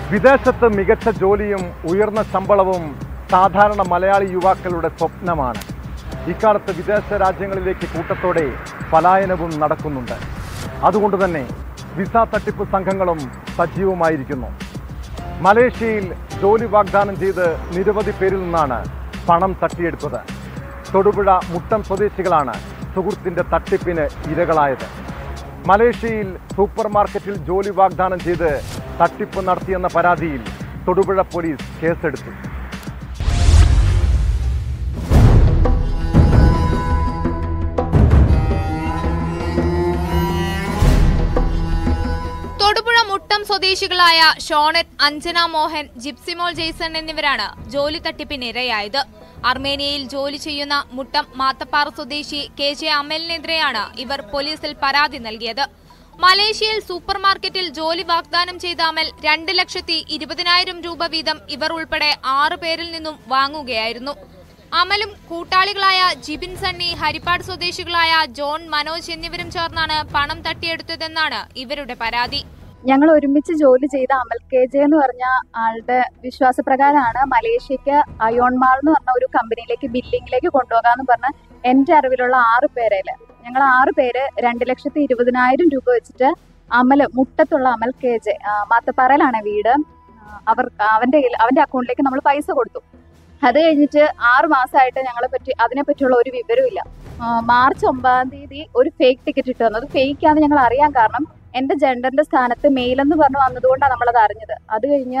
വിദേശത്ത് മികച്ച ജോലിയും ഉയർന്ന ശമ്പളവും സാധാരണ മലയാളി യുവാക്കളുടെ സ്വപ്നമാണ് ഇക്കാലത്ത് വിദേശ രാജ്യങ്ങളിലേക്ക് കൂട്ടത്തോടെ പലായനവും നടക്കുന്നുണ്ട് അതുകൊണ്ട് തന്നെ വിസ തട്ടിപ്പ് സംഘങ്ങളും സജീവമായിരിക്കുന്നു മലേഷ്യയിൽ ജോലി വാഗ്ദാനം ചെയ്ത് നിരവധി പേരിൽ നിന്നാണ് പണം തട്ടിയെടുത്തത് തൊടുപുഴ മുട്ടം സ്വദേശികളാണ് സുഹൃത്തിന്റെ തട്ടിപ്പിന് ഇരകളായത് മലേഷ്യയിൽ സൂപ്പർ മാർക്കറ്റിൽ ജോലി വാഗ്ദാനം ചെയ്ത് തട്ടിപ്പ് നടത്തിയെന്ന പരാതിയിൽ തൊടുപുഴ പോലീസ് കേസെടുത്തു തൊടുപുഴ മുട്ടം സ്വദേശികളായ ഷോണറ്റ് അഞ്ജന മോഹൻ ജിപ്സിമോൾ ജെയ്സൺ എന്നിവരാണ് ജോലി തട്ടിപ്പിനിരയായത് അർമേനിയയിൽ ജോലി ചെയ്യുന്ന മുട്ടം മാത്തപ്പാറ സ്വദേശി കെ ജെ അമലിനെതിരെയാണ് ഇവർ പോലീസിൽ പരാതി നൽകിയത് മലേഷ്യയിൽ സൂപ്പർ മാർക്കറ്റിൽ ജോലി വാഗ്ദാനം ചെയ്ത അമൽ രണ്ട് ലക്ഷത്തി ഇരുപതിനായിരം രൂപ വീതം ഇവർ ഉൾപ്പെടെ ആറ് പേരിൽ നിന്നും വാങ്ങുകയായിരുന്നു അമലും കൂട്ടാളികളായ ജിബിൻ സണ്ണി ഹരിപ്പാട് സ്വദേശികളായ ജോൺ മനോജ് എന്നിവരും ചേർന്നാണ് പണം തട്ടിയെടുത്തതെന്നാണ് ഇവരുടെ പരാതി ഞങ്ങൾ ഒരുമിച്ച് ജോലി ചെയ്ത അമൽ കെ ജെ എന്ന് പറഞ്ഞ ആളുടെ വിശ്വാസപ്രകാരമാണ് മലേഷ്യക്ക് അയോൺ മാൾ എന്ന് പറഞ്ഞ ഒരു കമ്പനിയിലേക്ക് ബില്ലിങ്ങിലേക്ക് കൊണ്ടുപോകാന്ന് പറഞ്ഞ് എന്റെ അറിവിലുള്ള ആറ് പേരേല് ഞങ്ങൾ ആറ് പേര് രണ്ട് ലക്ഷത്തി ഇരുപതിനായിരം രൂപ വെച്ചിട്ട് അമൽ മുട്ടത്തുള്ള അമൽ കെ ജെ മാത്തപ്പാറയിലാണ് വീട് ആ, അവർ അവന്റെ കയ്യിൽ- അവന്റെ അക്കൗണ്ടിലേക്ക് നമ്മൾ പൈസ കൊടുത്തു അത് കഴിഞ്ഞിട്ട് ആറ് മാസമായിട്ട് ഞങ്ങളെ പറ്റി അതിനെ പറ്റിയുള്ള ഒരു വിവരവും ആ, മാർച്ച് ഒമ്പതാം തീയതി ഒരു ഫേക്ക് ടിക്കറ്റ് ഇട്ട് തന്നു അത് ഫേക്ക് ആണെന്ന് ഞങ്ങൾ അറിയാൻ കാരണം എന്റെ ജെൻഡറിന്റെ സ്ഥാനത്ത് മെയിൽ എന്ന് പറഞ്ഞു വന്നതുകൊണ്ടാണ് നമ്മളത് അറിഞ്ഞത് അത് കഴിഞ്ഞ്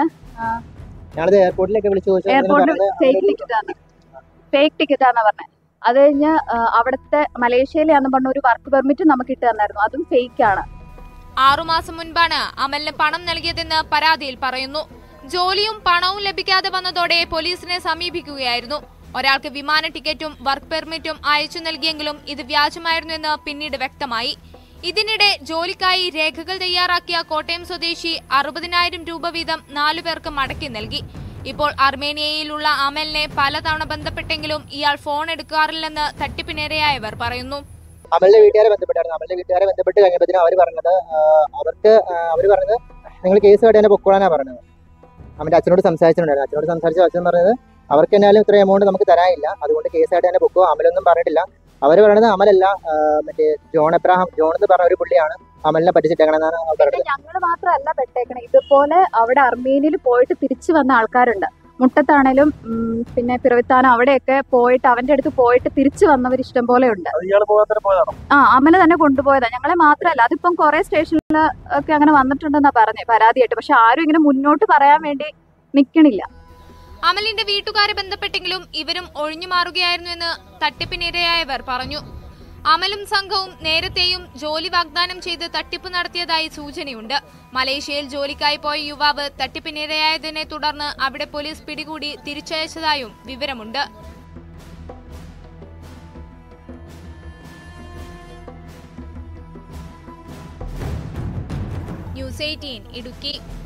ഞാനത് എയർപോർട്ടിലൊക്കെ വിളിച്ചു ചോദിച്ചു എയർപോർട്ടിൽ ഫേക്ക് ടിക്കറ്റ് ആണ് ഫേക്ക് ടിക്കറ്റ് ആണെന്ന് പറഞ്ഞത് അത് കഴിഞ്ഞ് ആ, അവിടുത്തെ മലേഷ്യയിലാന്ന് പറഞ്ഞ ഒരു വർക്ക് പെർമിറ്റ് നമുക്ക് ഇട്ട് തന്നായിരുന്നു അതും ഫേക്ക് ആണ് ആറുമാസം മുൻപാണ് അമലിന് പണം നൽകിയതെന്ന് പരാതിയിൽ പറയുന്നു ജോലിയും പണവും ലഭിക്കാതെ വന്നതോടെ പോലീസിനെ സമീപിക്കുകയായിരുന്നു ഒരാൾക്ക് വിമാന ടിക്കറ്റും വർക്ക് പെർമിറ്റും അയച്ചു നൽകിയെങ്കിലും ഇത് വ്യാജമായിരുന്നുവെന്ന് പിന്നീട് വ്യക്തമായി ഇതിനിടെ ജോലിക്കായി രേഖകൾ തയ്യാറാക്കിയ കോട്ടയം സ്വദേശി അറുപതിനായിരം രൂപ വീതം നാലു പേർക്ക് മടക്കി നൽകി ഇപ്പോൾ അർമേനിയയിലുള്ള അമലിനെ പലതവണ ബന്ധപ്പെട്ടെങ്കിലും ഇയാൾ ഫോൺ എടുക്കാറില്ലെന്ന് തട്ടിപ്പിനിരയായവർ പറയുന്നു അമലിന്റെ വീട്ടുകാരെ ബന്ധപ്പെട്ടായിരുന്നു അമലിന്റെ വീട്ടുകാരെ ബന്ധപ്പെട്ട് കഴിഞ്ഞപ്പോഴത്തേനും അവർ പറഞ്ഞത് ആ, അവർക്ക് അവർ പറഞ്ഞത് നിങ്ങൾ കേസ് കേട്ട് തന്നെ പൊക്കോളാനാ പറഞ്ഞത് അവന്റെ അച്ഛനോട് സംസാരിച്ചിട്ടുണ്ടായിരുന്നു അച്ഛനോട് സംസാരിച്ച അച്ഛൻ പറഞ്ഞത് അവർക്ക് എന്നാലും ഇത്ര എമൗണ്ട് നമുക്ക് തരാനില്ല അതുകൊണ്ട് കേസായിട്ട് തന്നെ പൊക്കോ അമലൊന്നും പറഞ്ഞിട്ടില്ല അവർ പറയണത് അമലല്ല ആ, മറ്റേ ജോൺ എബ്രാഹാം ജോൺ എന്ന് പറഞ്ഞ ഒരു പുള്ളിയാണ് അമലിനെ പറ്റിച്ചിട്ടേക്കണെന്നാണ് അവർ പിന്നെ പറഞ്ഞത് ഞങ്ങൾ മാത്രമല്ല പെട്ടേക്കണേ ഇതുപോലെ അവിടെ അർമേനിയയിൽ പോയിട്ട് തിരിച്ചു വന്ന ആൾക്കാരുണ്ട് മുട്ടത്താണേലും ഉം, പിന്നെ പിറവിത്താനം അവിടെയൊക്കെ പോയിട്ട് അവന്റെ അടുത്ത് പോയിട്ട് തിരിച്ചു വന്നവർ ഇഷ്ടം പോലെ ഉണ്ട് ആ അമല തന്നെ കൊണ്ടുപോയതാ ഞങ്ങളെ മാത്രമല്ല അതിപ്പം കുറെ സ്റ്റേഷനിൽ ഒക്കെ അങ്ങനെ വന്നിട്ടുണ്ടെന്നാ പറഞ്ഞേ പരാതിയായിട്ട് പക്ഷെ ആരും ഇങ്ങനെ മുന്നോട്ട് പറയാൻ വേണ്ടി നിക്കണില്ല അമലിന്റെ വീട്ടുകാരെ ബന്ധപ്പെട്ടെങ്കിലും ഇവരും ഒഴിഞ്ഞു മാറുകയായിരുന്നുവെന്ന് തട്ടിപ്പിനിരയായവർ പറഞ്ഞു അമലും സംഘവും നേരത്തെയും ജോലി വാഗ്ദാനം ചെയ്ത് തട്ടിപ്പ് നടത്തിയതായി സൂചനയുണ്ട് മലേഷ്യയിൽ ജോലിക്കായി പോയ യുവാവ് തട്ടിപ്പിനിരയായതിനെ തുടർന്ന് അവിടെ പോലീസ് പിടികൂടി തിരിച്ചയച്ചതായും വിവരമുണ്ട് ന്യൂസ് എയ്റ്റീൻ ഇടുക്കി